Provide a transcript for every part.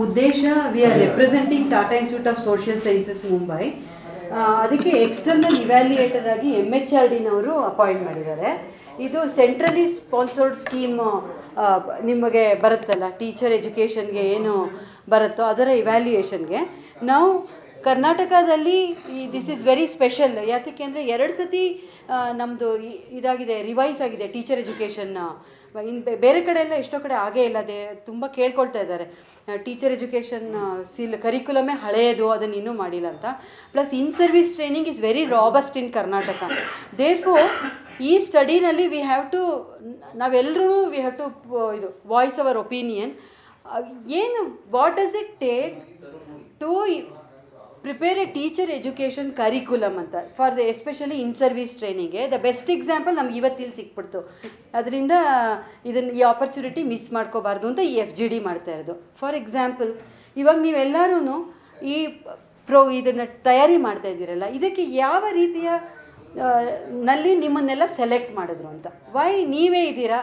ಉದ್ದೇಶ we are representing Tata Institute of Social Sciences Mumbai ಆ, ಅದಕ್ಕೆ ಎಕ್ಸ್ಟರ್ನಲ್ ಇವ್ಯಾಲ್ಯೂಯೇಟರ್ ಆಗಿ ಎಮ್ ಎಚ್ ಆರ್ ಡಿನವರು ಅಪಾಯಿಂಟ್ ಮಾಡಿದ್ದಾರೆ ಇದು ಸೆಂಟ್ರಲಿ ಸ್ಪಾನ್ಸರ್ಡ್ ಸ್ಕೀಮ್ ನಿಮಗೆ ಬರುತ್ತಲ್ಲ ಟೀಚರ್ ಎಜುಕೇಷನ್ಗೆ ಏನು ಬರುತ್ತೋ ಅದರ ಇವ್ಯಾಲ್ಯೂಯೇಷನ್ಗೆ ನಾವು ಕರ್ನಾಟಕದಲ್ಲಿ ಈ ದಿಸ್ ಇಸ್ ವೆರಿ ಸ್ಪೆಷಲ್ ಯಾತಕ್ಕೆ ಅಂದರೆ ಎರಡು ಸತಿ ನಮ್ಮದು ಇದಾಗಿದೆ ರಿವೈಸ್ ಆಗಿದೆ ಟೀಚರ್ ಎಜುಕೇಷನ್ ಇನ್ ಬೆ- ಬೇರೆ ಕಡೆ ಎಲ್ಲ ಎಷ್ಟೋ ಕಡೆ ಆಗೇ ಇಲ್ಲ ಅದೇ ತುಂಬ ಕೇಳ್ಕೊಳ್ತಾ ಇದ್ದಾರೆ ಟೀಚರ್ ಎಜುಕೇಷನ್ ಸಿಲ್ ಕರಿಕ್ಯುಲಮೇ ಹಳೆಯದು ಅದನ್ನು ಇನ್ನೂ ಮಾಡಿಲ್ಲ ಅಂತ plus in service training is very robust in Karnataka therefore ಈ ಸ್ಟಡಿನಲ್ಲಿ ವಿ ಹ್ಯಾವ್ ಟು ನಾವೆಲ್ಲರೂ ವಿ ಹ್ಯಾವ್ ಟು ಇದು ವಾಯ್ಸ್ ಅವರ್ ಒಪಿನಿಯನ್ ಏನು what does it take to prepare a teacher education curriculum ಅಂತ for the especially in service ಟ್ರೈನಿಂಗ್ಗೆ the best example ನಮ್ಗೆ ಇವತ್ತಿಲ್ಲಿ ಸಿಕ್ಬಿಡ್ತು ಅದರಿಂದ ಇದನ್ನು ಈ ಆಪರ್ಚುನಿಟಿ ಮಿಸ್ ಮಾಡ್ಕೋಬಾರ್ದು ಅಂತ ಈ ಎಫ್ ಜಿ ಡಿ ಮಾಡ್ತಾ ಇರೋದು ಫಾರ್ ಎಕ್ಸಾಂಪಲ್ ಇವಾಗ ನೀವೆಲ್ಲರೂ ಈ ಪ್ರೋ ಇದನ್ನು ತಯಾರಿ ಮಾಡ್ತಾ ಇದ್ದೀರಲ್ಲ ಇದಕ್ಕೆ ಯಾವ ರೀತಿಯ ಆ, ನಲ್ಲಿ ನಿಮ್ಮನ್ನೆಲ್ಲ ಸೆಲೆಕ್ಟ್ ಮಾಡಿದ್ರು ಅಂತ ವೈ ನೀವೇ ಇದ್ದೀರಾ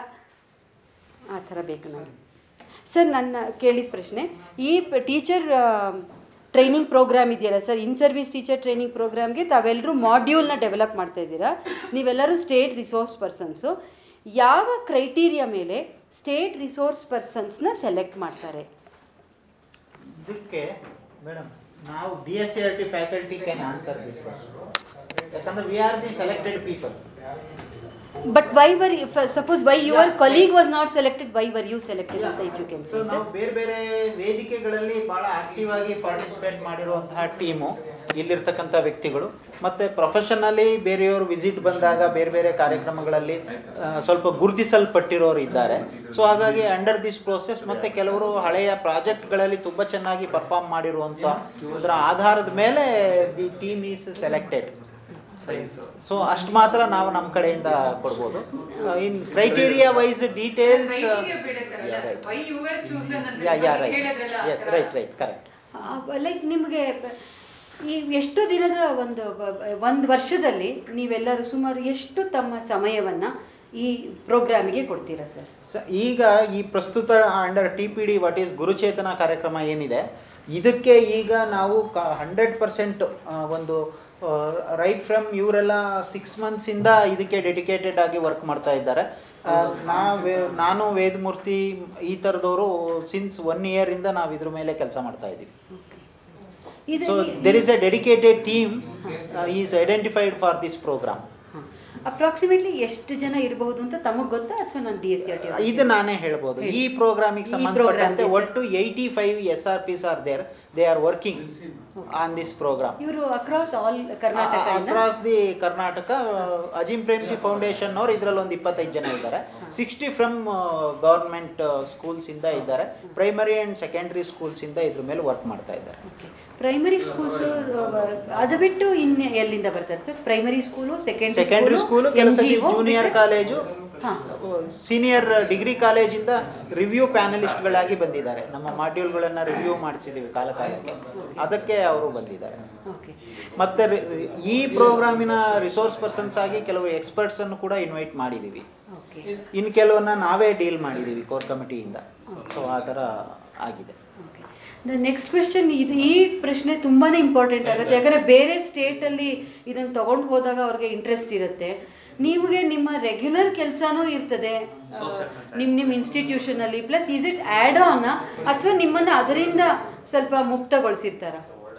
ಆ ಥರ ಬೇಕು ನನಗೆ ಸರ್ ನನ್ನ ಕೇಳಿದ ಪ್ರಶ್ನೆ ಈ ಟೀಚರ್ ಟ್ರೈನಿಂಗ್ ಪ್ರೋಗ್ರಾಮ್ ಇದೆಯಲ್ಲ sir in service teacher training ಪ್ರೋಗ್ರಾಮ್ಗೆ ತಾವೆಲ್ಲರೂ ಮಾಡ್ಯೂಲ್ನ ಡೆವಲಪ್ ಮಾಡ್ತಾ ಇದ್ದೀರಾ ನೀವೆಲ್ಲರೂ ಸ್ಟೇಟ್ ರಿಸೋರ್ಸ್ ಪರ್ಸನ್ಸು ಯಾವ ಕ್ರೈಟೀರಿಯಾ ಮೇಲೆ ಸ್ಟೇಟ್ ರಿಸೋರ್ಸ್ ಪರ್ಸನ್ಸ್ನ ಸೆಲೆಕ್ಟ್ ಮಾಡ್ತಾರೆ ಇದಕ್ಕೆ ಮೇಡಮ್ ನಾವು D S C R T faculty can answer this ಯಾಕಂದ್ರೆ we are the selected people but why were suppose why your colleague was not selected why were you selected ಅಂತ if you can so ನಾವು ಬೇರೆ ಬೇರೆ ವೇದಿಕೆಗಳಲ್ಲಿ ಬಹಳ active ಆಗಿ participate ಮಾಡಿರುವಂತಹ team ಇಲ್ಲಿರ್ತಕ್ಕಂಥ ವ್ಯಕ್ತಿಗಳು ಮತ್ತೆ ಪ್ರೊಫೆಷನಲಿ ಬೇರೆಯವರು ವಿಸಿಟ್ ಬಂದಾಗ ಬೇರೆ ಬೇರೆ ಕಾರ್ಯಕ್ರಮಗಳಲ್ಲಿ ಆ, ಸ್ವಲ್ಪ ಗುರುತಿಸಲ್ಪಟ್ಟಿರೋರು ಇದ್ದಾರೆ ಸೊ ಹಾಗಾಗಿ ಅಂಡರ್ ದಿಸ್ ಪ್ರೋಸೆಸ್ ಮತ್ತೆ ಕೆಲವರು ಹಳೆಯ ಪ್ರಾಜೆಕ್ಟ್ಗಳಲ್ಲಿ ತುಂಬ ಚೆನ್ನಾಗಿ ಪರ್ಫಾರ್ಮ್ ಮಾಡಿರುವಂಥ ಅದರ ಆಧಾರದ ಮೇಲೆ the team is selected so ಅಷ್ಟು ಮಾತ್ರ ನಾವು ನಮ್ಮ ಕಡೆಯಿಂದ ಕೊಡ್ಬೋದು in criteria wise details Criteria ಬೇಡ sir, ಅಲ್ಲ. Why you were chosen ಅಂತ ಯಾ ಯಾ ಮೊನ್ನೆ ರೈಟ್ ಹೇಳಿದ್ರಲ್ಲ, ಆ ಎಸ್ ಥರ. ರೈಟ್ ರೈಟ್ ಕರೆಕ್ಟ್ ಲೈಕ್ ನಿಮಗೆ ಈ ಎಷ್ಟು ದಿನದ ಒಂದು ಒಂದು ವರ್ಷದಲ್ಲಿ ನೀವೆಲ್ಲರೂ ಸುಮಾರು ಎಷ್ಟು ತಮ್ಮ ಸಮಯವನ್ನು ಈ ಪ್ರೋಗ್ರಾಮಿಗೆ ಕೊಡ್ತೀರಾ ಸರ್ ಸ ಈಗ ಈ ಪ್ರಸ್ತುತ under T P D what is Guruchetana ಕಾರ್ಯಕ್ರಮ ಏನಿದೆ ಇದಕ್ಕೆ ಈಗ ನಾವು ಕ ಹಂಡ್ರೆಡ್ ಪರ್ಸೆಂಟ್ ಒಂದು ರೈಟ್ ಫ್ರಮ್ ಇವರೆಲ್ಲ ಸಿಕ್ಸ್ ಮಂತ್ಸಿಂದ ಇದಕ್ಕೆ ಡೆಡಿಕೇಟೆಡ್ ಆಗಿ ವರ್ಕ್ ಮಾಡ್ತಾ ಇದ್ದಾರೆ ಆ, ನಾವೇ ನಾನು ವೇದಮೂರ್ತಿ ಈ ಥರದವರು ಸಿನ್ಸ್ ಒನ್ ಇಯರಿಂದ ನಾವು ಇದ್ರ ಮೇಲೆ ಕೆಲಸ ಮಾಡ್ತಾ ಇದ್ದೀವಿ ಇದು so there is a dedicated team is identified for this program approximately ಎಷ್ಟು ಜನ ಇರಬಹುದು ಅಂತ ತಮಗೆ ಗೊತ್ತಾ ಅಥವಾ ನಾನು D S C R T ಇದು ನಾನೇ ಹೇಳ್ಬೋದು ಈ ಪ್ರೋಗ್ರಾಮಿಗೆ ಈ ಸಂಬಂಧಪಟ್ಟಂತೆ programಗೆ ಒಟ್ಟು eighty five S R Ps are there they are working on this program ಇವರು across all Karnataka across the Karnataka Azim Premji Foundation ಅವ್ರು ಇದರಲ್ಲಿ ಒಂದು ಇಪ್ಪತ್ತೈದು ಜನ ಇದ್ದಾರೆ ಸಿಕ್ಸ್ಟಿ ಫ್ರಮ್ ಗೌರ್ಮೆಂಟ್ ಸ್ಕೂಲ್ಸ್ ಇಂದ ಇದ್ದಾರೆ ಪ್ರೈಮರಿ ಅಂಡ್ ಸೆಕೆಂಡರಿ ಸ್ಕೂಲ್ಸ್ ಇಂದ ಇದ್ರ ಮೇಲೆ ವರ್ಕ್ ಮಾಡ್ತಾ ಇದ್ದಾರೆ ಪ್ರೈಮರಿ ಸ್ಕೂಲ್ಸ್ ಅದು ಬಿಟ್ಟು ಇನ್ನು ಎಲ್ಲಿಂದ ಬರ್ತಾರೆ sir primary school secondary secondary school N G junior college ಹಾ. ಸೀನಿಯರ್ ಡಿಗ್ರಿ ಕಾಲೇಜಿಂದ ರಿವ್ಯೂ ಪ್ಯಾನಲಿಸ್ಟ್ಗಳಾಗಿ ಬಂದಿದ್ದಾರೆ ನಮ್ಮ ಮಾಡ್ಯೂಲ್ಗಳನ್ನು ರಿವ್ಯೂ ಮಾಡಿಸಿದ್ದೀವಿ ಕಾಲ ಕಾಲಕ್ಕೆ ಅದಕ್ಕೆ ಅವರು ಬಂದಿದ್ದಾರೆ ಓಕೆ ಮತ್ತೆ ರಿ- ಈ ಪ್ರೋಗ್ರಾಮಿನ ರಿಸೋರ್ಸ್ ಪರ್ಸನ್ಸ್ ಆಗಿ ಕೆಲವು ಎಕ್ಸ್ಪರ್ಟ್ಸ್ ಅನ್ನು ಕೂಡ ಇನ್ವೈಟ್ ಮಾಡಿದ್ದೀವಿ ಓಕೆ ಇನ್ನು ಕೆಲವನ್ನ ನಾವೇ ಡೀಲ್ ಮಾಡಿದ್ದೀವಿ ಕೋರ್ ಕಮಿಟಿಯಿಂದ ಸೊ ಆ ಥರ ಆಗಿದೆ ದ ನೆಕ್ಸ್ಟ್ ಕ್ವೆಶನ್ ಇದು ಈ ಪ್ರಶ್ನೆ ತುಂಬಾ ಇಂಪಾರ್ಟೆಂಟ್ ಆಗುತ್ತೆ ಯಾಕಂದರೆ ಬೇರೆ ಸ್ಟೇಟಲ್ಲಿ ಇದನ್ನು ತೊಗೊಂಡು ಹೋದಾಗ ಅವ್ರಿಗೆ ಇಂಟ್ರೆಸ್ಟ್ ಇರುತ್ತೆ ನಿಮಗೆ ನಿಮ್ಮ ರೆಗ್ಯುಲರ್ ಕೆಲಸನೂ ಇರ್ತದೆ ನಿಮ್ಮ ನಿಮ್ಮ ಇನ್ಸ್ಟಿಟ್ಯೂಷನಲ್ಲಿ plus is it add on ಅಥವಾ ನಿಮ್ಮನ್ನು ಅದರಿಂದ ಸ್ವಲ್ಪ ಮುಕ್ತಗೊಳಿಸಿರ್ತಾರ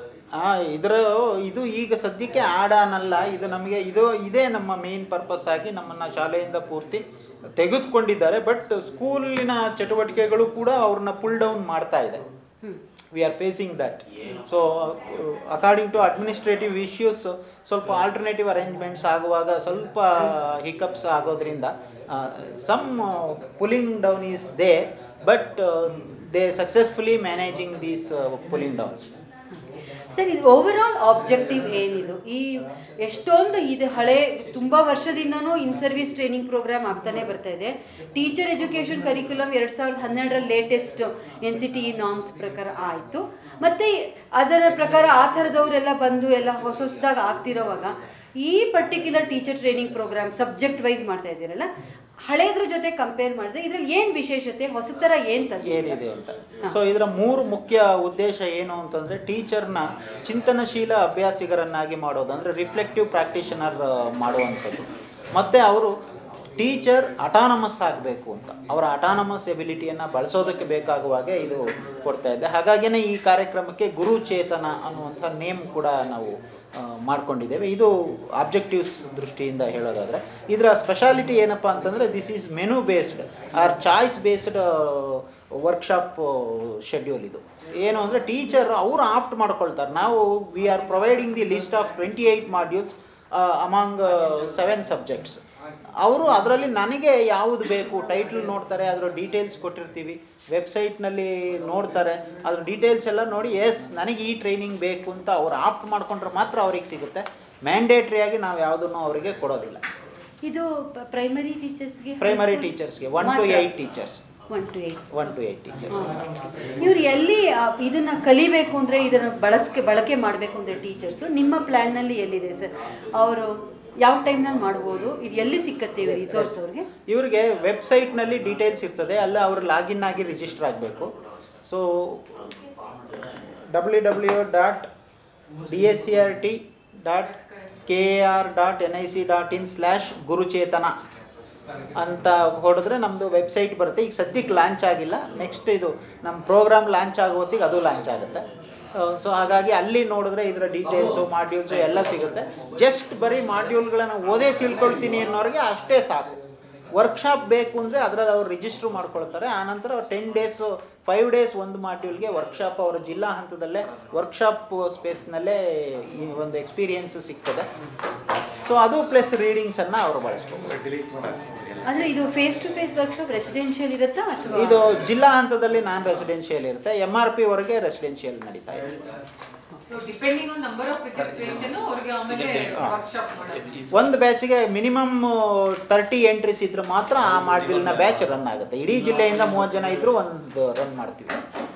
ಆ ಇದರ ಇದು ಈಗ ಸದ್ಯಕ್ಕೆ ಆಡ್ ಆನ್ ಅಲ್ಲ ಇದು ನಮಗೆ ಇದು ಇದೇ ನಮ್ಮ ಮೇನ್ ಪರ್ಪಸ್ ಆಗಿ ನಮ್ಮನ್ನ ಶಾಲೆಯಿಂದ ಪೂರ್ತಿ ತೆಗೆದುಕೊಂಡಿದ್ದಾರೆ ಬಟ್ ಸ್ಕೂಲಿನ ಚಟುವಟಿಕೆಗಳು ಕೂಡ ಅವ್ರನ್ನ ಪುಲ್ ಡೌನ್ ಮಾಡ್ತಾ ಇದೆ we are facing that so according to administrative issues ಸ್ವಲ್ಪ ಆಲ್ಟರ್ನೇಟಿವ್ ಅರೇಂಜ್ಮೆಂಟ್ಸ್ ಆಗುವಾಗ ಸ್ವಲ್ಪ ಹಿಕಪ್ಸ್ ಆಗೋದ್ರಿಂದ some pulling down is they but they successfully managing these pulling downs sir ಇದು ಓವರ್ ಆಲ್ ಆಬ್ಜೆಕ್ಟಿವ್ ಏನಿದು ಈ ಎಷ್ಟೊಂದು ಇದು ಹಳೆ ತುಂಬ ವರ್ಷದಿಂದನೂ ಇನ್ ಸರ್ವಿಸ್ ಟ್ರೈನಿಂಗ್ ಪ್ರೋಗ್ರಾಮ್ ಆಗ್ತಾನೆ ಬರ್ತಾ ಇದೆ ಟೀಚರ್ ಎಜುಕೇಷನ್ ಕರಿಕ್ಯುಲಮ್ ಎರಡು ಸಾವಿರದ ಹನ್ನೆರಡರಲ್ಲಿ latest N C T norms ಪ್ರಕಾರ ಆಯಿತು ಮತ್ತು ಅದರ ಪ್ರಕಾರ ಆ ಥರದವರೆಲ್ಲ ಬಂದು ಎಲ್ಲ ಹೊಸ ಹೊಸದಾಗಿ ಆಗ್ತಿರೋವಾಗ ಈ particular teacher training program subject wise ಮಾಡ್ತಾ ಇದ್ದೀರಲ್ಲ ಹಳೇದ್ರ ಜೊತೆ ಕಂಪೇರ್ ಮಾಡಿದ್ರೆ ಇದ್ರಲ್ಲಿ ಏನ್ ವಿಶೇಷತೆ ಹೊಸತರ ಏನ್ ತಂದಿದೆ ಏನಿದೆ ಅಂತ ಸೊ ಇದರ ಮೂರು ಮುಖ್ಯ ಉದ್ದೇಶ ಏನು ಅಂತಂದ್ರೆ ಟೀಚರ್ನ ಚಿಂತನಶೀಲ ಅಭ್ಯಾಸಿಗರನ್ನಾಗಿ ಮಾಡೋದು ಅಂದ್ರೆ ರಿಫ್ಲೆಕ್ಟಿವ್ ಪ್ರಾಕ್ಟೀಷನರ್ ಮಾಡುವಂಥದ್ದು ಮತ್ತೆ ಅವರು ಟೀಚರ್ ಅಟಾನಮಸ್ ಆಗಬೇಕು ಅಂತ ಅವರ ಅಟಾನಮಸ್ ಎಬಿಲಿಟಿಯನ್ನು ಬಳಸೋದಕ್ಕೆ ಬೇಕಾಗುವಾಗೆ ಇದು ಕೊಡ್ತಾ ಇದೆ ಹಾಗಾಗಿನೇ ಈ ಕಾರ್ಯಕ್ರಮಕ್ಕೆ ಗುರು ಚೇತನ ಅನ್ನುವಂಥ ನೇಮ್ ಕೂಡ ನಾವು ಆ, ಮಾಡ್ಕೊಂಡಿದ್ದೇವೆ ಇದು ಆಬ್ಜೆಕ್ಟಿವ್ಸ್ ದೃಷ್ಟಿಯಿಂದ ಹೇಳೋದಾದರೆ ಇದರ ಸ್ಪೆಷಾಲಿಟಿ ಏನಪ್ಪ ಅಂತಂದರೆ this is menu based or choice based workshop schedule ಇದು ಏನು ಅಂದರೆ ಟೀಚರ್ ಅವರು ಆಪ್ಟ್ ಮಾಡ್ಕೊಳ್ತಾರೆ ನಾವು we are providing the list of twenty eight modules among seven subjects ಅವರು ಅದರಲ್ಲಿ ನನಗೆ ಯಾವುದು ಬೇಕು ಟೈಟ್ಲ್ ನೋಡ್ತಾರೆ ಅದರ ಡೀಟೇಲ್ಸ್ ಕೊಟ್ಟಿರ್ತೀವಿ ವೆಬ್ಸೈಟ್ನಲ್ಲಿ ನೋಡ್ತಾರೆ ಅದ್ರ ಡೀಟೇಲ್ಸ್ ಎಲ್ಲ ನೋಡಿ ಎಸ್ ನನಗೆ ಈ ಟ್ರೈನಿಂಗ್ ಬೇಕು ಅಂತ ಅವ್ರು ಆಪ್ಟ್ ಮಾಡ್ಕೊಂಡ್ರೆ ಮಾತ್ರ ಅವ್ರಿಗೆ ಸಿಗುತ್ತೆ ಮ್ಯಾಂಡೇಟ್ರಿಯಾಗಿ ನಾವು ಯಾವುದನ್ನು ಅವರಿಗೆ ಕೊಡೋದಿಲ್ಲ ಇದು ಪ್ರೈಮರಿ ಟೀಚರ್ಸ್ಗೆ ಪ್ರೈಮರಿ ಟೀಚರ್ಸ್ಗೆ one to eight teachers one to eight one to eight teachers ಇವ್ರು ಎಲ್ಲಿ ಆ, ಇದನ್ನ ಕಲಿಬೇಕು ಅಂದ್ರೆ ಇದನ್ನ ಬಳಸ್ಕೆ ಬಳಕೆ ಮಾಡಬೇಕು ಅಂದ್ರೆ ಟೀಚರ್ಸ್ ನಿಮ್ಮ ಪ್ಲಾನ್ ನಲ್ಲಿ ಎಲ್ಲಿದೆ ಸರ್ ಅವರು ಯಾವ ಟೈಮ್ನಲ್ಲಿ ಮಾಡ್ಬೋದು ಇದು ಎಲ್ಲಿ ಸಿಕ್ಕತ್ತೆ ರಿಸೋರ್ಸ್ ಅವ್ರಿಗೆ ಇವರಿಗೆ ವೆಬ್ಸೈಟ್ನಲ್ಲಿ ಡೀಟೇಲ್ಸ್ ಇರ್ತದೆ ಅಲ್ಲಿ ಅವರು ಲಾಗಿನ್ ಆಗಿ ರಿಜಿಸ್ಟರ್ ಆಗಬೇಕು so W W dot D S C R T dot K R dot N I C dot in slash Guruchetana ಅಂತ ಹೊಡೆದ್ರೆ ನಮ್ಮದು ವೆಬ್ಸೈಟ್ ಬರುತ್ತೆ ಈಗ ಸದ್ಯಕ್ಕೆ ಲಾಂಚ್ ಆಗಿಲ್ಲ ನೆಕ್ಸ್ಟ್ ಇದು ನಮ್ಮ ಪ್ರೋಗ್ರಾಮ್ ಲಾಂಚ್ ಆಗೋ ಹೊತ್ತಿಗೆ ಅದು ಲಾಂಚ್ ಆಗುತ್ತೆ ಸೊ ಹಾಗಾಗಿ ಅಲ್ಲಿ ನೋಡಿದ್ರೆ ಇದರ ಡೀಟೇಲ್ಸು ಮಾಡ್ಯೂಲ್ಸು ಎಲ್ಲ ಸಿಗುತ್ತೆ ಜಸ್ಟ್ ಬರೀ ಮಾಡ್ಯೂಲ್ಗಳನ್ನು ಓದೇ ತಿಳ್ಕೊಳ್ತೀನಿ ಅನ್ನೋರಿಗೆ ಅಷ್ಟೇ ಸಾಕು ವರ್ಕ್ಶಾಪ್ ಬೇಕು ಅಂದರೆ ಅದರಲ್ಲಿ ಅವ್ರು ರಿಜಿಸ್ಟ್ರ್ ಮಾಡ್ಕೊಳ್ತಾರೆ ಆನಂತರ ಟೆನ್ ಡೇಸು ಫೈವ್ ಡೇಸ್ ಒಂದು ಮಾಡ್ಯೂಲ್ಗೆ ವರ್ಕ್ಶಾಪ್ ಅವರ ಜಿಲ್ಲಾ ಹಂತದಲ್ಲೇ ವರ್ಕ್ಶಾಪ್ ಸ್ಪೇಸ್ನಲ್ಲೇ ಈ ಒಂದು ಎಕ್ಸ್ಪೀರಿಯನ್ಸ್ ಸಿಗ್ತದೆ ಸೊ ಅದು ಪ್ಲಸ್ ರೀಡಿಂಗ್ಸನ್ನು ಅವರು ಬಳಸ್ಬೋದು ಅಂದ್ರೆ ಇದು face to face workshop residential ಇರುತ್ತಾ ಅಥವಾ ಇದು ಜಿಲ್ಲಾ ಹಂತದಲ್ಲಿ ನಾನ್ ರೆಸಿಡೆನ್ಷಿಯಲ್ ಇರುತ್ತೆ ಎಮ್ ಆರ್ ಪಿ ವರೆಗೆ ರೆಸಿಡೆನ್ಷಿಯಲ್ ನಡೀತಾ ಇದೆ so depending on number of registration ಅವ್ರಿಗೆ ಆಮೇಲೆ ವರ್ಕ್ಶಾಪ್ ಮಾಡೋದು ಒಂದು ಬ್ಯಾಚ್ಗೆ ಮಿನಿಮಮ್ ತರ್ಟಿ ಎಂಟ್ರೀಸ್ ಇದ್ರೆ ಮಾತ್ರ ಆ ಮಾಡ್ಯೂಲ್ನ ಬ್ಯಾಚ್ ರನ್ ಆಗುತ್ತೆ ಇಡೀ ಜಿಲ್ಲೆಯಿಂದ ಮೂವತ್ತು ಜನ ಇದ್ರೂ ಒಂದು ರನ್ ಮಾಡ್ತೀವಿ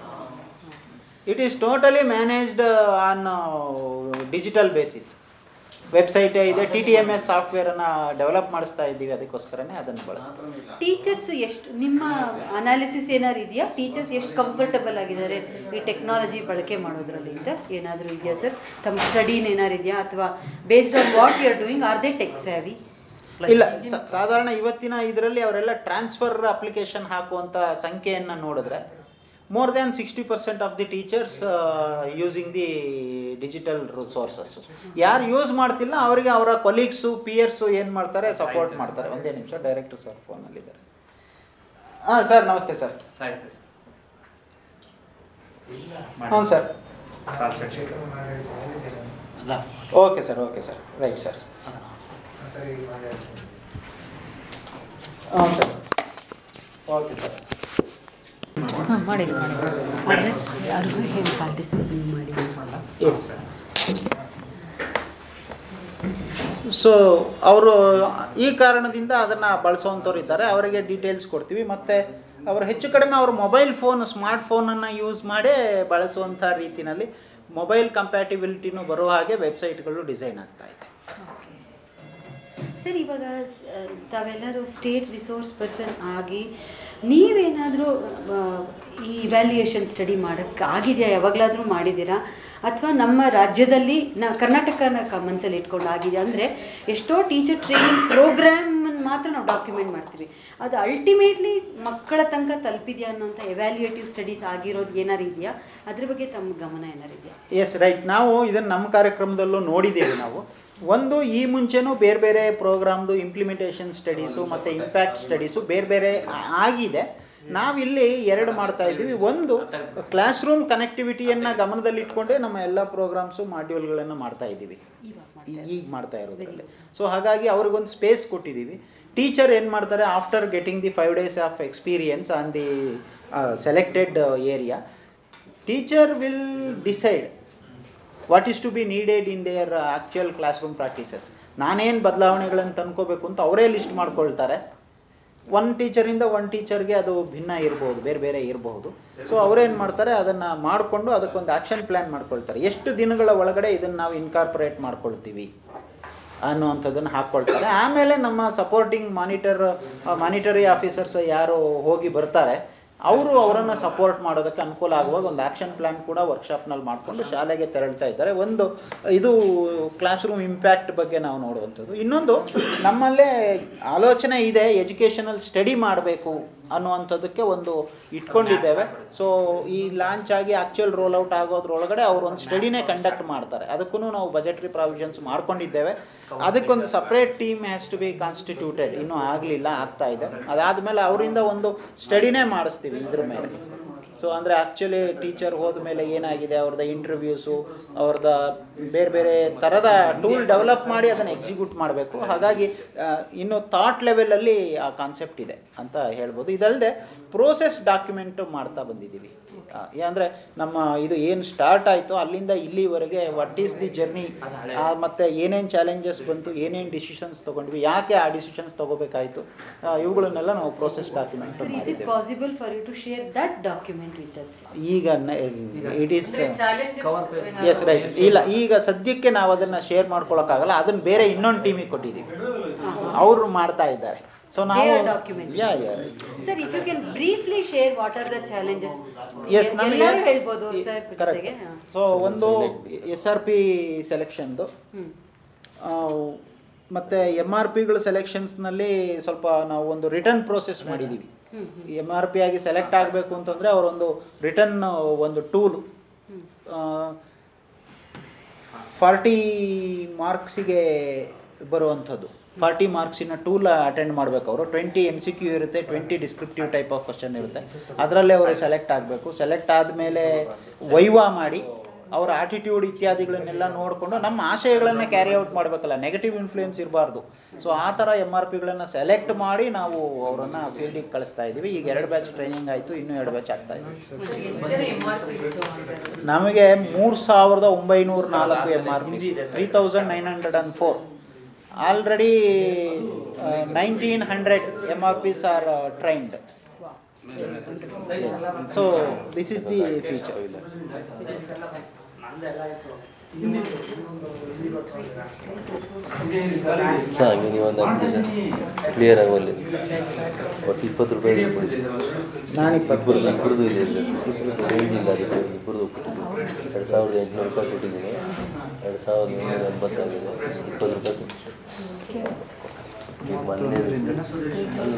it is totally managed on digital basis website ಇದೆ ಟಿ ಟಿ ಎಮ್ ಎಸ್ ಸಾಫ್ಟ್ವೇರನ್ನು ಡೆವಲಪ್ ಮಾಡಿಸ್ತಾ ಇದ್ದೀವಿ ಅದಕ್ಕೋಸ್ಕರನೇ ಅದನ್ನು ಬಳಸ್ತೀವಿ ಟೀಚರ್ಸ್ ಎಷ್ಟು ನಿಮ್ಮ ಅನಾಲಿಸಿಸ್ ಏನಾದ್ರು ಇದೆಯಾ ಟೀಚರ್ಸ್ ಎಷ್ಟು ಕಂಫರ್ಟಬಲ್ ಆಗಿದ್ದಾರೆ ಈ ಟೆಕ್ನಾಲಜಿ ಬಳಕೆ ಮಾಡೋದ್ರಲ್ಲಿ ಅಂತ ಏನಾದರೂ ಇದೆಯಾ ಸರ್ ತಮ್ಮ ಸ್ಟಡಿನ ಏನಾರು ಇದೆಯಾ ಅಥವಾ based on what you are doing are they tech savvy ಇಲ್ಲ ಸ- ಸಾಧಾರಣ ಇವತ್ತಿನ ಇದರಲ್ಲಿ ಅವರೆಲ್ಲ ಟ್ರಾನ್ಸ್ಫರ್ ಅಪ್ಲಿಕೇಶನ್ ಹಾಕುವಂಥ ಸಂಖ್ಯೆಯನ್ನು ನೋಡಿದ್ರೆ more than sixty percent of the teachers using the digital resources ಯಾರು ಯೂಸ್ ಮಾಡ್ತಿಲ್ಲ ಅವರಿಗೆ ಅವರ ಕೊಲೀಗ್ಸು ಪಿಯರ್ಸು ಏನು ಮಾಡ್ತಾರೆ ಸಪೋರ್ಟ್ ಮಾಡ್ತಾರೆ ಒಂದೇ ನಿಮಿಷ ಡೈರೆಕ್ಟ್ ಸರ್ ಫೋನಲ್ಲಿದ್ದಾರೆ ಹಾಂ ಸರ್ ನಮಸ್ತೆ ಸರ್ ಸಾಹಿತ್ಯ ಹ್ಞೂ sir transaction okay sir okay sir right sir ಹ್ಞೂ ಸರ್ ಓಕೆ ಸರ್ ಮಾಡಿದ್ರು ಅಡ್ರೆಸ್ ಯಾರಿಗೂ ಹೇಳಿ ಪಾರ್ಟಿಸಿಪೇಟ್ ಮಾಡಿ ಎಸ್ ಸೊ ಅವರು ಈ ಕಾರಣದಿಂದ ಅದನ್ನು ಬಳಸೋವಂಥವ್ರು ಇದ್ದಾರೆ ಅವರಿಗೆ ಡೀಟೇಲ್ಸ್ ಕೊಡ್ತೀವಿ ಮತ್ತು ಅವರು ಹೆಚ್ಚು ಕಡಿಮೆ ಅವರು ಮೊಬೈಲ್ ಫೋನ್ ಸ್ಮಾರ್ಟ್ ಫೋನನ್ನು ಯೂಸ್ ಮಾಡೇ ಬಳಸುವಂಥ ರೀತಿಯಲ್ಲಿ ಮೊಬೈಲ್ ಕಂಪ್ಯಾಟಿಬಿಲಿಟಿನೂ ಬರೋ ಹಾಗೆ ವೆಬ್ಸೈಟ್ಗಳು ಡಿಸೈನ್ ಆಗ್ತಾ ಇದೆ ಸರ್ ಇವಾಗ ಸ್- ತಾವೆಲ್ಲರೂ ಸ್ಟೇಟ್ ರಿಸೋರ್ಸ್ ಪರ್ಸನ್ ಆಗಿ ನೀವೇನಾದರೂ ಈ ಇವ್ಯಾಲ್ಯೂಯೇಷನ್ ಸ್ಟಡಿ ಮಾಡೋಕ್ಕೆ ಆಗಿದೆಯಾ ಯಾವಾಗಲಾದರೂ ಮಾಡಿದ್ದೀರಾ ಅಥವಾ ನಮ್ಮ ರಾಜ್ಯದಲ್ಲಿ ನಾ ಕರ್ನಾಟಕನ ಕ ಮನಸ್ಸಲ್ಲಿ ಇಟ್ಕೊಂಡು ಆಗಿದೆ ಅಂದರೆ ಎಷ್ಟೋ ಟೀಚರ್ ಟ್ರೈನಿಂಗ್ ಪ್ರೋಗ್ರಾಮನ್ನು ಮಾತ್ರ ನಾವು ಡಾಕ್ಯುಮೆಂಟ್ ಮಾಡ್ತೀವಿ ಅದು ಅಲ್ಟಿಮೇಟ್ಲಿ ಮಕ್ಕಳ ತನಕ ತಲುಪಿದೆಯಾ ಅನ್ನೋಂಥ ಎವ್ಯಾಲ್ಯೂಯೇಟಿವ್ ಸ್ಟಡೀಸ್ ಆಗಿರೋದು ಏನಾರು ಇದೆಯಾ ಅದ್ರ ಬಗ್ಗೆ ತಮ್ಮ ಗಮನ ಏನಾರು ಇದೆಯಾ ಎಸ್ ರೈಟ್ ನಾವು ಇದನ್ನು ನಮ್ಮ ಕಾರ್ಯಕ್ರಮದಲ್ಲೂ ನೋಡಿದ್ದೇವೆ ನಾವು ಒಂದು ಈ ಮುಂಚೆನೂ ಬೇರೆ ಬೇರೆ ಪ್ರೋಗ್ರಾಮ್ದು ಇಂಪ್ಲಿಮೆಂಟೇಷನ್ ಸ್ಟಡೀಸು ಮತ್ತು ಇಂಪ್ಯಾಕ್ಟ್ ಸ್ಟಡೀಸು ಬೇರೆ ಬೇರೆ ಆ- ಆಗಿದೆ ನಾವಿಲ್ಲಿ ಎರಡು ಮಾಡ್ತಾ ಇದ್ದೀವಿ ಒಂದು ಕ್ಲಾಸ್ ರೂಮ್ ಕನೆಕ್ಟಿವಿಟಿಯನ್ನು ಗಮನದಲ್ಲಿಟ್ಕೊಂಡೇ ನಮ್ಮ ಎಲ್ಲ ಪ್ರೋಗ್ರಾಮ್ಸು ಮಾಡ್ಯೂಲ್ಗಳನ್ನು ಮಾಡ್ತಾ ಇದ್ದೀವಿ ಈ- ಈಗ ಮಾಡ್ತಾ ಇರೋದ್ರಲ್ಲಿ ಸೊ ಹಾಗಾಗಿ ಅವ್ರಿಗೊಂದು ಸ್ಪೇಸ್ ಕೊಟ್ಟಿದ್ದೀವಿ ಟೀಚರ್ ಏನು ಮಾಡ್ತಾರೆ after getting the five days of experience on the selected area teacher will decide what is to be needed in their actual classroom practices ನಾನೇನು ಬದಲಾವಣೆಗಳನ್ನು ತಂದ್ಕೋಬೇಕು ಅಂತ ಅವರೇ ಲಿಸ್ಟ್ ಮಾಡ್ಕೊಳ್ತಾರೆ ಒನ್ ಟೀಚರಿಂದ ಒನ್ ಟೀಚರ್ಗೆ ಅದು ಭಿನ್ನ ಇರ್ಬೋದು ಬೇರೆ ಬೇರೆ ಇರಬಹುದು ಸೊ ಅವರೇನು ಮಾಡ್ತಾರೆ ಅದನ್ನು ಮಾಡಿಕೊಂಡು ಅದಕ್ಕೊಂದು ಆ್ಯಕ್ಷನ್ ಪ್ಲ್ಯಾನ್ ಮಾಡ್ಕೊಳ್ತಾರೆ ಎಷ್ಟು ದಿನಗಳ ಒಳಗಡೆ ಇದನ್ನು ನಾವು ಇನ್ಕಾರ್ಪೊರೇಟ್ ಮಾಡ್ಕೊಳ್ತೀವಿ ಅನ್ನುವಂಥದ್ದನ್ನು ಹಾಕ್ಕೊಳ್ತಾರೆ ಆಮೇಲೆ ನಮ್ಮ ಸಪೋರ್ಟಿಂಗ್ ಮಾನಿಟರ್ ಮಾನಿಟರಿ ಆಫೀಸರ್ಸ್ ಯಾರು ಹೋಗಿ ಬರ್ತಾರೆ ಅವರು ಅವರನ್ನು ಸಪೋರ್ಟ್ ಮಾಡೋದಕ್ಕೆ ಅನುಕೂಲ ಆಗುವಾಗ ಒಂದು ಆ್ಯಕ್ಷನ್ ಪ್ಲ್ಯಾನ್ ಕೂಡ ವರ್ಕ್ಶಾಪ್ನಲ್ಲಿ ಮಾಡಿಕೊಂಡು ಶಾಲೆಗೆ ತೆರಳ್ತಾ ಇದ್ದಾರೆ ಒಂದು ಇದು ಕ್ಲಾಸ್ ರೂಮ್ ಇಂಪ್ಯಾಕ್ಟ್ ಬಗ್ಗೆ ನಾವು ನೋಡುವಂಥದ್ದು ಇನ್ನೊಂದು ನಮ್ಮಲ್ಲೇ ಆಲೋಚನೆ ಇದೆ ಎಜುಕೇಷನಲ್ ಸ್ಟಡಿ ಮಾಡಬೇಕು ಅನ್ನುವಂಥದ್ದಕ್ಕೆ ಒಂದು ಇಟ್ಕೊಂಡಿದ್ದೇವೆ ಸೊ ಈ ಲಾಂಚ್ ಆಗಿ ಆ್ಯಕ್ಚುಯಲ್ ರೋಲ್ ಔಟ್ ಆಗೋದ್ರೊಳಗಡೆ ಅವರು ಒಂದು ಸ್ಟಡಿನೇ ಕಂಡಕ್ಟ್ ಮಾಡ್ತಾರೆ ಅದಕ್ಕೂ ನಾವು ಬಜೆಟ್ರಿ ಪ್ರಾವಿಷನ್ಸ್ ಮಾಡ್ಕೊಂಡಿದ್ದೇವೆ ಅದಕ್ಕೊಂದು separate team has to be constituted ಇನ್ನೂ ಆಗಲಿಲ್ಲ ಆಗ್ತಾ ಇದೆ ಅದಾದಮೇಲೆ ಅವರಿಂದ ಒಂದು ಸ್ಟಡಿನೇ ಮಾಡಿಸ್ತೀವಿ ಇದ್ರ ಮೇಲೆ ಸೊ ಅಂದರೆ ಆ್ಯಕ್ಚುಲಿ ಟೀಚರ್ ಹೋದ ಮೇಲೆ ಏನಾಗಿದೆ ಅವ್ರದ್ದು ಇಂಟರ್ವ್ಯೂಸು ಅವ್ರದ್ದು ಬೇರೆ ಬೇರೆ ಥರದ ಟೂಲ್ ಡೆವಲಪ್ ಮಾಡಿ ಅದನ್ನು ಎಕ್ಸಿಕ್ಯೂಟ್ ಮಾಡಬೇಕು ಹಾಗಾಗಿ ಆ, ಇನ್ನು ಥಾಟ್ ಲೆವೆಲಲ್ಲಿ ಆ ಕಾನ್ಸೆಪ್ಟ್ ಇದೆ ಅಂತ ಹೇಳ್ಬೋದು ಇದಲ್ಲದೆ ಪ್ರೋಸೆಸ್ ಡಾಕ್ಯುಮೆಂಟು ಮಾಡ್ತಾ ಬಂದಿದ್ದೀವಿ ಅಂದರೆ ನಮ್ಮ ಇದು ಏನು ಸ್ಟಾರ್ಟ್ ಆಯಿತು ಅಲ್ಲಿಂದ ಇಲ್ಲಿವರೆಗೆ ವಾಟ್ ಈಸ್ ದಿ ಜರ್ನಿ ಮತ್ತು ಏನೇನು ಚಾಲೆಂಜಸ್ ಬಂತು ಏನೇನು ಡಿಸಿಷನ್ಸ್ ತೊಗೊಂಡ್ವಿ ಯಾಕೆ ಆ ಡಿಸಿಷನ್ಸ್ ತೊಗೋಬೇಕಾಯಿತು ಇವುಗಳನ್ನೆಲ್ಲ ನಾವು process document Sir, is it ಮಾಡಿದ್ದೇವೆ possible for you to share that document with us? ಈಗ it is challenges yes right ಇಲ್ಲ ಈಗ ಸದ್ಯಕ್ಕೆ ನಾವು ಅದನ್ನು ಶೇರ್ ಮಾಡ್ಕೊಳಕ್ಕಾಗಲ್ಲ ಅದನ್ನ ಬೇರೆ ಇನ್ನೊಂದು ಟೀಮಿಗೆ ಕೊಟ್ಟಿದ್ದೀವಿ ಅವರು ಮಾಡ್ತಾ ಇದ್ದಾರೆ ಸೊ ನಾವು They are documenting. Yeah yeah Sir, if you can briefly share what are the challenges? Yes ನಮಗೆ ಎಲ್ಲರೂ ಹೇಳ್ಬೋದು ಸರ್ ಜೊತೆಗೆ ಕರೆಕ್ಟ್ ಸೊ ಒಂದು ಎಸ್ ಆರ್ ಪಿ ಸೆಲೆಕ್ಷನ್ದು ಹ್ಮ್. ಮತ್ತು ಎಮ್ ಆರ್ ಪಿಗಳು ಸೆಲೆಕ್ಷನ್ಸ್ನಲ್ಲಿ ಸ್ವಲ್ಪ ನಾವು ಒಂದು ರಿಟರ್ನ್ ಪ್ರೋಸೆಸ್ ಮಾಡಿದ್ದೀವಿ ಹ್ಮ್, ಎಮ್ ಆರ್ ಪಿ ಆಗಿ ಸೆಲೆಕ್ಟ್ ಆಗಬೇಕು ಅಂತಂದರೆ ಅವರೊಂದು ರಿಟರ್ನ್ ಒಂದು ಟೂಲ್ ಫಾರ್ಟಿ ಮಾರ್ಕ್ಸಿಗೆ ಬರುವಂಥದ್ದು ಫಾರ್ಟಿ ಮಾರ್ಕ್ಸಿನ ಟೂಲ್ ಅಟೆಂಡ್ ಮಾಡಬೇಕು ಅವರು ಟ್ವೆಂಟಿ ಎಮ್ ಸಿ ಕ್ಯೂ ಇರುತ್ತೆ twenty descriptive type of question ಇರುತ್ತೆ ಅದರಲ್ಲೇ ಅವರು ಸೆಲೆಕ್ಟ್ ಆಗಬೇಕು ಸೆಲೆಕ್ಟ್ ಆದಮೇಲೆ ವೈವಾ ಮಾಡಿ ಅವರ ಆಟಿಟ್ಯೂಡ್ ಇತ್ಯಾದಿಗಳನ್ನೆಲ್ಲ ನೋಡಿಕೊಂಡು ನಮ್ಮ ಆಶಯಗಳನ್ನು ಕ್ಯಾರಿ ಔಟ್ ಮಾಡಬೇಕಲ್ಲ ನೆಗೆಟಿವ್ ಇನ್ಫ್ಲೂಯೆನ್ಸ್ ಇರಬಾರ್ದು ಸೊ ಆ ಥರ ಎಮ್ ಆರ್ ಪಿಗಳನ್ನು ಸೆಲೆಕ್ಟ್ ಮಾಡಿ ನಾವು ಅವರನ್ನು ಫೀಲ್ಡಿಗೆ ಕಳಿಸ್ತಾ ಇದ್ದೀವಿ ಈಗ ಎರಡು ಬ್ಯಾಚ್ ಟ್ರೈನಿಂಗ್ ಆಯಿತು ಇನ್ನೂ ಎರಡು ಬ್ಯಾಚ್ ಆಗ್ತಾ ಇದೆ ಎಷ್ಟು ಜನ ಎಂ ಆರ್ ಪಿ ನಮಗೆ ಮೂರು ಸಾವಿರದ ಒಂಬೈನೂರ ನಾಲ್ಕು M R P three thousand nine hundred and four already nineteen hundred M R Ps are trained so this is the future ಹಾಗೆ ನೀವು ಒಂದು ಹತ್ತು ಜನ ಕ್ಲಿಯರ್ ಆಗೋಲ್ಲಿ ಒಟ್ಟು ಇಪ್ಪತ್ತು ರೂಪಾಯಿ ಕೊಡಿಸಿ ನಾನು ಇಬ್ಬರು ಇಬ್ಬರದು ಇದೆ ಚೇಂಜ್ ಇಲ್ಲ ಅದಕ್ಕೆ ಇಬ್ಬರದು ಎರಡು ಸಾವಿರದ ಎಂಟುನೂರು ರೂಪಾಯಿ ಕೊಟ್ಟಿದ್ದೀನಿ ಎರಡು ಸಾವಿರದ ಮುನ್ನೂರ ಎಂಬತ್ತಾಗಿದೆ ಇಪ್ಪತ್ತು ರೂಪಾಯಿ ಕೊಟ್ಟು ಈಗ ಮೊನ್ನೆ ಅಲ್ಲ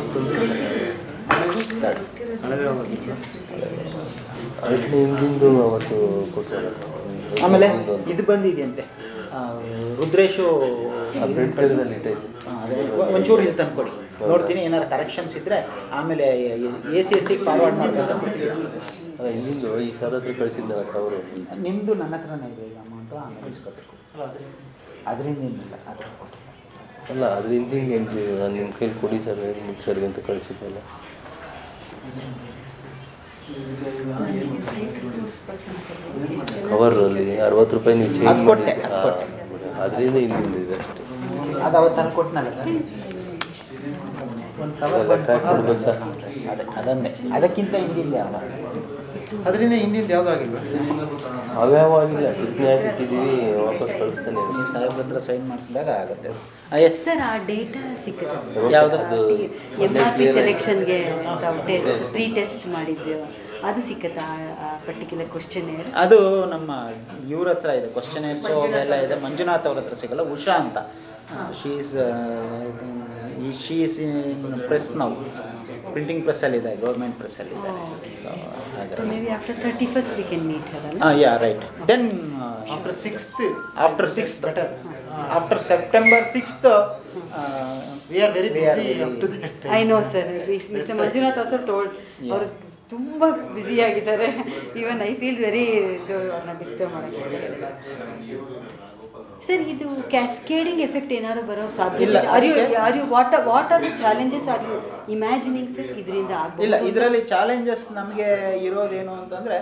ಅದಕ್ಕೆ ಹಿಂದಿಂದು ಅವತ್ತು ಕೊಟ್ಟರು ಆಮೇಲೆ ಇದು ಬಂದಿದೆಯಂತೆ ಆ, ರುದ್ರೇಶು ಆ ಫ್ರಂಟ್ ಪೇಜ್ನಲ್ಲಿ ಇಟ್ಟೈತೆ ಆ, ಅದೇ ಒ- ಒಂಚೂರು ಇಲ್ಲಿ ತಂದು ಕೊಡಿ ನೋಡ್ತೀನಿ ಏನಾರು ಕರೆಕ್ಷನ್ಸ್ ಇದ್ದರೆ ಆಮೇಲೆ ಎ ಸಿ ಎಸ್ ಸಿಗೆ ಫಾರ್ವರ್ಡ್ ಮಾಡಬೇಕು ಅಲ್ಲ ಹಿಂದಿಂದು ಈ ಸಾವಿರ ಹತ್ರ ಕಳಿಸಿದ್ದಲ್ಲ ಅವರು ನಿಮ್ಮದು ನನ್ನ ಹತ್ರನೇ ಇದೆ ಈಗ ಅಮೌಂಟು ಆಮೇಲೆ ಇಸ್ಕೊಬೇಕು ಅದರಿಂದ ಏನಿಲ್ಲ ಅದ್ರ ಕೊಟ್ಟಿಲ್ಲ ಅಲ್ಲ ಅದ್ರ ಹಿಂದಿಂಗೆ ಎಂಟ್ರಿ ನಾನು ನಿಮ್ಮ ಕೈಲಿ ಕೊಡಿ ಸರ್ ನಿಮ್ಮ ಸರ್ಗೆ ಅಂತ ಕಳಿಸಿದ್ದಲ್ಲ ಕವರಲ್ಲಿ ಅರವತ್ತು ರೂಪಾಯಿ ನೀವು ಚೇಂಜ್ ಅದ್ ಕೊಟ್ಟೆ, ಅದ್ ಕೊಟ್ಟೆ. ಅದರಿಂದ ಹಿಂದಿಂದ ಇದೆ ಅಷ್ಟೇ ಅದು ಅವತ್ತು ತಂದು ಕೊಟ್ಟನಲ್ಲ ಸರ್ ಒಂದು ಕವರ್ ಲೆಕ್ಕ ಹಾಕಿ ಕೊಡ್ಬೇಕು ಸರ್ ಅದೇ ಅದನ್ನೇ ಅದಕ್ಕಿಂತ ಹಿಂದಿಲ್ಲ ಯಾವ ಅದರಿಂದ ಹಿಂದಿಂದ ಯಾವುದೂ ಆಗಿಲ್ವಾ ಅವ್ಯಾವ ಆಗಿಲ್ಲ ಟಿಪ್ಪಣಿ ಹಾಕಿಟ್ಟಿದ್ದೀವಿ ವಾಪಸ್ ಕಳಿಸ್ತಾನೆ ನೀವು ಸಾಹೇಬ್ರ ಹತ್ರ ಸೈನ್ ಮಾಡಿಸಿದಾಗ ಆಗುತ್ತೆ ಎಸ್ ಸರ್ ಆ ಡೇಟಾ ಸಿಕ್ಕುತ್ತೆ ಸರ್ ಯಾವುದು ಎಮ್ ಆರ್ ಪಿ ಸೆಲೆಕ್ಷನ್ಗೆ ಪ್ರೀ ಟೆಸ್ಟ್ ಮಾಡಿದ್ದೇವೆ ಅದು ಸಿಕ್ಕತ್ತಾ ಆ ಪರ್ಟಿಕ್ಯುಲರ್ ಕ್ವಶನ್ ಅದು ನಮ್ಮ ಇವ್ರ ಹತ್ರ ಇದೆ ಕ್ವಶನೇರ್ಸು ಅವೆಲ್ಲ ಇದೆ ಮಂಜುನಾಥ್ ಅವ್ರ ಹತ್ರ ಸಿಗಲ್ಲ ಉಷಾ ಅಂತ she's she is in press ನಾವು ಪ್ರಿಂಟಿಂಗ್ ಪ್ರೆಸ್ಸಲ್ಲಿ ಇದೆ ಗೌರ್ಮೆಂಟ್ ಪ್ರೆಸ್ಸಲ್ಲಿ ಇದೆ so so maybe after thirty first we can meet her ಅಲ್ಲ ಹಾಂ yeah right then after sixth after six better after September sixth we are very busy up to that I know sir mister Manjunath also told ಅವರು ತುಂಬ busy ಆಗಿದ್ದಾರೆ even I feel very ಇದು ಅವ್ರನ್ನ disturb ಮಾಡೋಕ್ಕೆ sir ಇದು cascading effect ಏನಾದ್ರು ಬರೋ ಸಾಧ್ಯ ಇಲ್ಲ, ಆರ್ ಯು ಅದಕ್ಕೆ- are you what what are the challenges are you imagining sir ಇದರಿಂದ ಆಗ್ಬೋದು ಇಲ್ಲ ಇದರಲ್ಲಿ ಚಾಲೆಂಜಸ್ ನಮಗೆ ಇರೋದೇನು ಅಂತಂದರೆ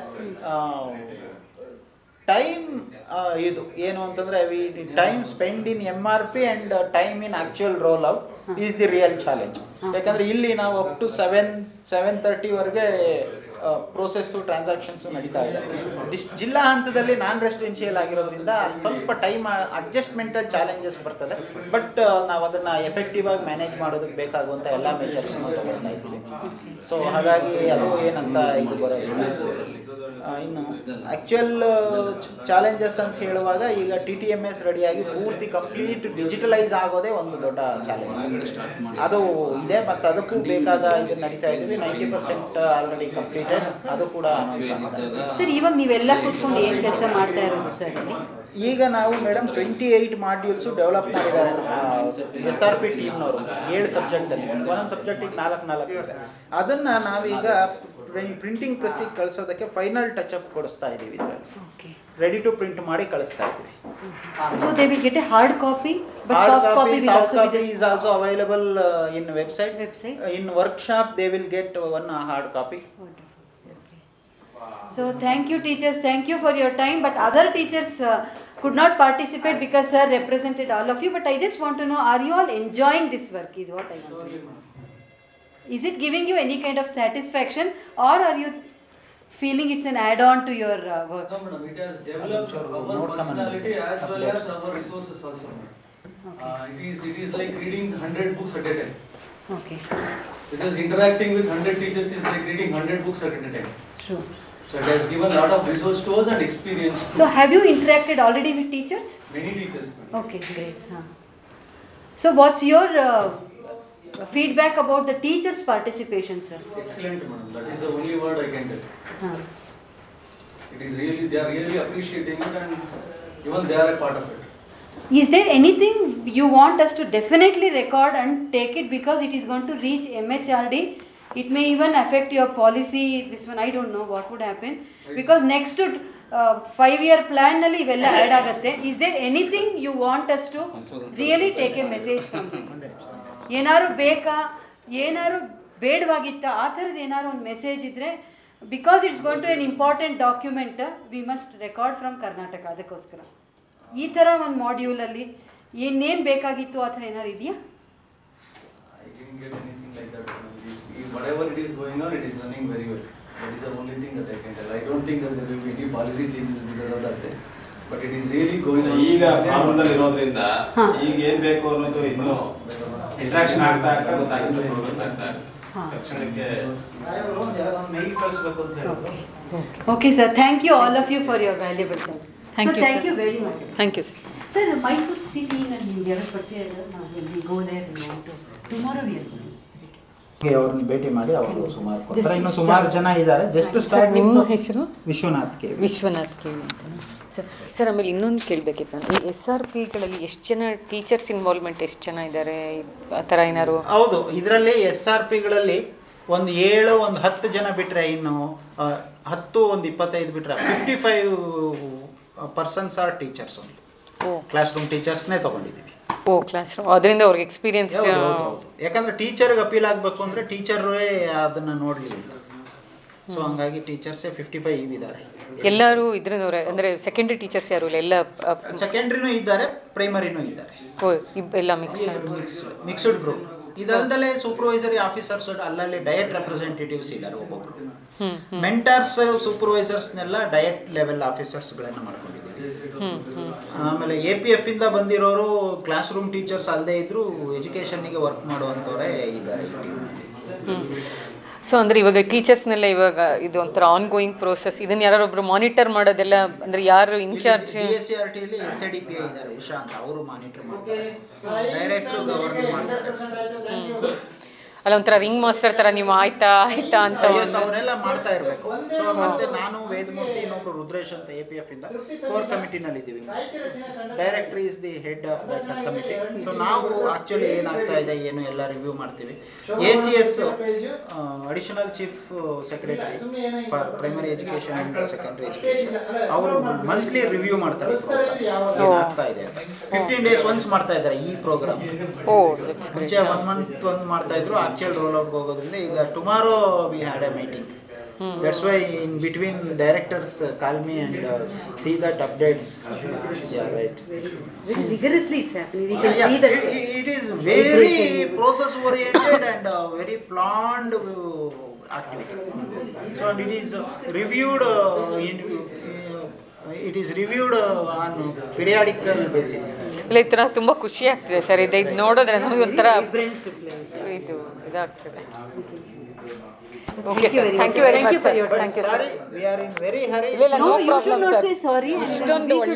ಟೈಮ್ ಇದು ಏನು ಅಂತಂದರೆ we time spend in M R P and time in actual roll out is the real challenge ಯಾಕಂದರೆ ಇಲ್ಲಿ ನಾವು ಅಪ್ ಟು ಸೆವೆನ್ ಸೆವೆನ್ ತರ್ಟಿವರೆಗೆ ಪ್ರೋಸೆಸ್ಸು ಟ್ರಾನ್ಸಾಕ್ಷನ್ಸು ನಡೀತಾ ಇದೆ ಡಿಸ್ ಜಿಲ್ಲಾ ಹಂತದಲ್ಲಿ ನಾನ್ ರೆಸಿಡೆನ್ಷಿಯಲ್ ಆಗಿರೋದ್ರಿಂದ ಅಲ್ಲಿ ಸ್ವಲ್ಪ ಟೈಮ್ ಅಡ್ಜಸ್ಟ್ಮೆಂಟಲ್ ಚಾಲೆಂಜಸ್ ಬರ್ತದೆ ಬಟ್ ನಾವು ಅದನ್ನು ಎಫೆಕ್ಟಿವ್ ಆಗಿ ಮ್ಯಾನೇಜ್ ಮಾಡೋದಕ್ಕೆ ಬೇಕಾಗುವಂಥ ಎಲ್ಲ ಮೆಷರ್ಸ್ನ ತಗೊಳ್ತಾ ಇದ್ದೀವಿ ಸೊ ಹಾಗಾಗಿ ಅದು ಏನಂತ ಇದು ಬರೋದಿಲ್ಲ ಆ, ಇನ್ನು ಆ್ಯಕ್ಚುಯಲ್ ಚಾಲೆಂಜಸ್ ಅಂತ ಹೇಳುವಾಗ ಈಗ ಟಿ ಟಿ ಎಮ್ ಎಸ್ ರೆಡಿಯಾಗಿ ಪೂರ್ತಿ ಕಂಪ್ಲೀಟ್ ಡಿಜಿಟಲೈಸ್ ಆಗೋದೇ ಒಂದು ದೊಡ್ಡ ಚಾಲೆಂಜ್ ಅದು ಇದೆ ಮತ್ತು ಅದಕ್ಕೂ ಬೇಕಾದ ಇದು ನಡೀತಾ ಇದ್ದೀವಿ ನೈಂಟಿ ಪರ್ಸೆಂಟ್ ಆಲ್ರೆಡಿ ಕಂಪ್ಲೀಟೆಡ್ ಅದು ಕೂಡ announce ಆಗಿದೆ. ಸರ್ ಇವಾಗ ನೀವೆಲ್ಲ ಕೂತ್ಕೊಂಡು ಏನು ಕೆಲಸ ಮಾಡ್ತಾ ಇರೋದು ಸರ್ ಇಲ್ಲಿ ಈಗ ನಾವು madam twenty eight modules develop ಮಾಡಿದ್ದಾರೆ ಎಸ್ ಆರ್ ಪಿ ಟೀಮ್ನವರು ಏಳು ಸಬ್ಜೆಕ್ಟಲ್ಲಿ ಒಂದೊಂದು ಸಬ್ಜೆಕ್ಟಿಗೆ ನಾಲ್ಕು ನಾಲ್ಕು ಇದೆ ಅದನ್ನು ನಾವೀಗ ಪ್ರಿಂಟಿಂಗ್ ಪ್ರೆಸ್ಸಿಗೆ ಕಳಿಸೋದಕ್ಕೆ ಫೈನಲ್ ಟಚ್ ಅಪ್ ಕೊಡಿಸ್ತಾ ಇದ್ದೀವಿ ಇದರಲ್ಲಿ ಓಕೆ ರೆಡಿ ಟು ಪ್ರಿಂಟ್ ಮಾಡಿ ಕಳಿಸ್ತಾ ಇದ್ದೀವಿ so they will get a hard copy but Hard soft copy copy, will soft also copy is also available uh, in website. Website. Uh, In workshop, they will get one uh, hard copy. So thank you teachers, thank you for your time, but other teachers uh, could not participate because sir represented all of you, but I just want to know, are you all enjoying this work is what I want to know. Is it giving you any kind of satisfaction or are you feeling it's an add-on to your uh, work? No, madam, it has developed our personality as well as our resources also. madam. Uh, it is, it is like reading hundred books at a time. Okay, Because interacting with hundred teachers is like reading hundred books at a time. true. So it has given a lot of resource to us and experience So to have you interacted already with teachers? many teachers. madam. Okay, great. Huh. So what's your uh, feedback about the teachers' participation, sir? Excellent, madam. That is the only word I can tell. Huh. It is really, they are really appreciating it and even they are a part of it. Is there anything you want us to definitely record and take it because it is going to reach MHRD? It may even affect your policy. This one, I don't know what would happen. Because next to uh, five year plan ನಲ್ಲಿ ಇವೆಲ್ಲ add ಆಗುತ್ತೆ is there anything you want us to really take a message from this ಏನಾದ್ರು ಬೇಕಾ ಏನಾದ್ರು ಬೇಡವಾಗಿತ್ತ ಆ ಥರದ್ದು ಏನಾದ್ರು ಒಂದು ಮೆಸೇಜ್ ಇದ್ರೆ because it's gone to an important document we must record from Karnataka ಅದಕ್ಕೋಸ್ಕರ ಈ ಥರ ಒಂದು ಮಾಡ್ಯೂಲಲ್ಲಿ ಏನೇನು ಬೇಕಾಗಿತ್ತು ಆ ಥರ ಏನಾದ್ರು ಇದೆಯಾ I didn't get anything like that. madam. It is, it- whatever it is going on, it is running very well. That is the only thing that I can tell. I don't think that there will be any policy changes because of that thing. But it is really going on. ಈಗ smoothly. Problem ಇರೋದ್ರಿಂದ ಹಾ. ಈಗ ಏನ್ ಬೇಕು ಅನ್ನೋದು ಇನ್ನೂ interaction ಆಗ್ತಾ ಆಗ್ತಾ ಗೊತ್ತಾಗುತ್ತೆ ಪ್ರೋಗ್ರೆಸ್ ಆಗ್ತಾ ಹಾ. ತಕ್ಷಣಕ್ಕೆ ಮೇಲ್ ಕಳಿಸ್ಬೇಕು ಅಂತ ಹೇಳಿದ್ರು okay sir thank you all of you for your valuable time Thank you, thank sir. You very much thank you sir sir Mysuru city ನಿಮ್ಗೆ ಯಾರು ಪರಿಚಯ ಇದೆ ನಾವು ಇಲ್ಲಿ ಗೋ ದೇರ್ ಟುಮಾರೋ ವಿ ಅವ್ರನ್ನ ಭೇಟಿ ಮಾಡಿ ಅವರು ಸುಮಾರು ಕೊಡ್ತಾರೆ. Just ಇನ್ನು to ಸುಮಾರು start. ಜನ ಇದ್ದಾರೆ ಜಸ್ಟ್ ಸರ್ ಸ್ಟಾರ್ಟ್ ನಿಮ್ಮ ಹೆಸರು Vishwanath K Vishwanath K V ಅಂತ ಸರ್ ಸರ್ ಆಮೇಲೆ ಇನ್ನೊಂದು ಕೇಳಬೇಕಿತ್ತು ನಾನು ಈ ಎಸ್ ಆರ್ ಪಿಗಳಲ್ಲಿ ಎಷ್ಟು ಜನ ಟೀಚರ್ಸ್ ಇನ್ವಾಲ್ವ್ಮೆಂಟ್ ಎಷ್ಟು ಜನ ಇದ್ದಾರೆ ಆ ಥರ ಏನಾದ್ರು ಹೌದು ಇದರಲ್ಲಿ ಎಸ್ ಆರ್ ಪಿಗಳಲ್ಲಿ ಒಂದು ಏಳು ಒಂದು ಹತ್ತು ಜನ ಬಿಟ್ಟರೆ ಇನ್ನು ಆ, ಹತ್ತು ಒಂದು ಇಪ್ಪತ್ತೈದು ಬಿಟ್ಟರೆ fifty five persons are teachers ಒಂದು ಓ ಕ್ಲಾಸ್ ರೂಮ್ ಟೀಚರ್ಸ್ನೇ ತೊಗೊಂಡಿದ್ದೀವಿ ಓ ಕ್ಲಾಸ್ ರೂಮ್ ಅದರಿಂದ ಅವ್ರಿಗೆ ಎಕ್ಸ್ಪೀರಿಯನ್ಸ್ ಹೌದು, ಹೌದು, ಹೌದು. ಯಾಕಂದ್ರೆ ಟೀಚರ್ಗೆ ಅಪೀಲ್ ಆಗಬೇಕು ಅಂದರೆ ಟೀಚರೇ ಅದನ್ನು ನೋಡಲಿ ಸೊ ಹಂಗಾಗಿ ಟೀಚರ್ಸೇ ಫಿಫ್ಟಿ ಫೈವ್ ಇದ್ದಾರೆ ಎಲ್ಲರೂ ಇದ್ರದವ್ರೆ ಅಂದರೆ ಸೆಕೆಂಡ್ರಿ ಟೀಚರ್ಸ್ ಯಾರು ಇಲ್ಲ ಎಲ್ಲ ಅ, ಸೆಕೆಂಡ್ರಿನೂ ಇದ್ದಾರೆ ಪ್ರೈಮರಿನೂ ಇದ್ದಾರೆ ಓ ಇಬ್ ಎಲ್ಲ ಮಿಕ್ಸ್ ಮಿಕ್ಸ್ಡ್ ಮಿಕ್ಸ್ಡ್ ಗ್ರೂಪ್ ಇದಲ್ದಲೇ ಸೂಪರ್ವೈಸರಿ ಆಫೀಸರ್ಸ್ ಅಲ್ಲಲ್ಲಿ ಡಯಟ್ ರೆಪ್ರೆಸೆಂಟೇಟಿವ್ಸ್ ಇದ್ದಾರೆ ಒಬ್ಬೊಬ್ರು ಹ್ಮ್ ಮೆಂಟರ್ಸ್ ಸೂಪರ್ವೈಸರ್ಸ್ನೆಲ್ಲ ಡಯಟ್ ಲೆವೆಲ್ ಆಫೀಸರ್ಸ್ಗಳನ್ನು ಮಾಡ್ಕೊಂಡಿದ್ದೀವಿ ಹ್ಮ್ ಹ್ಮ್ ಆಮೇಲೆ ಎ ಪಿ ಎಫ್ ಇಂದ ಬಂದಿರೋರು ಕ್ಲಾಸ್ ರೂಮ್ ಟೀಚರ್ಸ್ ಅಲ್ಲದೆ ಇದ್ರು ಎಜುಕೇಶನ್ನಿಗೆ ವರ್ಕ್ ಮಾಡುವಂಥವರೇ ಇದ್ದಾರೆ ಈ ಟೀಮ್ನಲ್ಲಿ. ಹ್ಮ್ ಸೊ ಅಂದ್ರೆ ಇವಾಗ ಟೀಚರ್ಸ್ನೆಲ್ಲ ಇವಾಗ ಇದು ಒಂಥರ ಆನ್ ಗೋಯಿಂಗ್ ಪ್ರೋಸೆಸ್ ಇದನ್ನ ಯಾರೊಬ್ರು ಮಾನಿಟರ್ ಮಾಡೋದೆಲ್ಲ ಅಂದ್ರೆ ಯಾರು in charge D S C R ಟಿಲಿ ಎಸ್ ಎ ಡಿ ಪಿ ಇದ್ದಾರೆ ಉಷಾ ಅಂತ ಅವರು ಮಾನಿಟರ್ ಮಾಡ್ತಾರೆ ಡೈರೆಕ್ಟ್ ಗವರ್ನ್ ಮಾಡ್ತಾರೆ ಅಲ್ಲ ಒಂಥರ ರಿಂಗ್ ಮಾಸ್ಟರ್ ತರ ನೀವು ಆಯ್ತಾ ಆಯ್ತಾ ಅಂತ ಎಸ್ ಅವರೆಲ್ಲ ಮಾಡ್ತಾ ಇರಬೇಕು ಸೊ ಮತ್ತೆ ನಾನು ವೇದಮೂರ್ತಿ ಇನ್ನೊಬ್ರು ರುದ್ರೇಶ್ ಅಂತ ಎ ಪಿ ಎಫ್ ಇಂದ ಕೋರ್ ಕಮಿಟಿನಲ್ಲಿ ಇದ್ದೀವಿ director is the head of that committee so ನಾವು ಆಕ್ಚುಲಿ ಏನಾಗ್ತಾ ಇದೆ ಏನು ಎಲ್ಲ ರಿವ್ಯೂ ಮಾಡ್ತೀವಿ A C S additional chief secretary for primary education and secondary education ಅವರು ಮಂತ್ಲಿ ರಿವ್ಯೂ ಮಾಡ್ತಾರೆ program. ಏನಾಗ್ತಾ ಇದೆ ಅಂತ ಫಿಫ್ಟೀನ್ ಡೇಸ್ ಒನ್ಸ್ ಮಾಡ್ತಾ ಇದ್ದಾರೆ ಈ ಪ್ರೋಗ್ರಾಮ್ ಓ ದಟ್ಸ್ ಗ್ರೇಟ್ ಮುಂಚೆ ಒನ್ ಮಂತ್ ಒಂದು ಮಾಡ್ತಾ ಇದ್ರು ಆಕ್ಚುಯಲ್ ರೋಲ್ ಔಟ್ ಹೋಗೋದ್ರಿಂದ ಈಗ tomorrow we had a meeting that's why in between directors call me and see that updates right Very rigorously it's happening. We can see that. It is very process oriented and very planned activity. So and it is uh, reviewed uh, in, uh, it is reviewed uh, on periodical basis. ಇಲ್ಲ ಈ ಥರ ತುಂಬ ಖುಷಿ ಆಗ್ತಿದೆ sir ಇದು ಇದು ನೋಡಿದ್ರೆ ನಮಗೆ ಒಂಥರ Vibrant place. ಇದು ಇದಾಗ್ತದೆ okay sir thank you very Thank much you for sir your But thank you sorry, we are in very hurry. ಇಲ್ಲ ಇಲ್ಲ No, no you should problem not sir say sorry. ಇಷ್ಟೊಂದು We should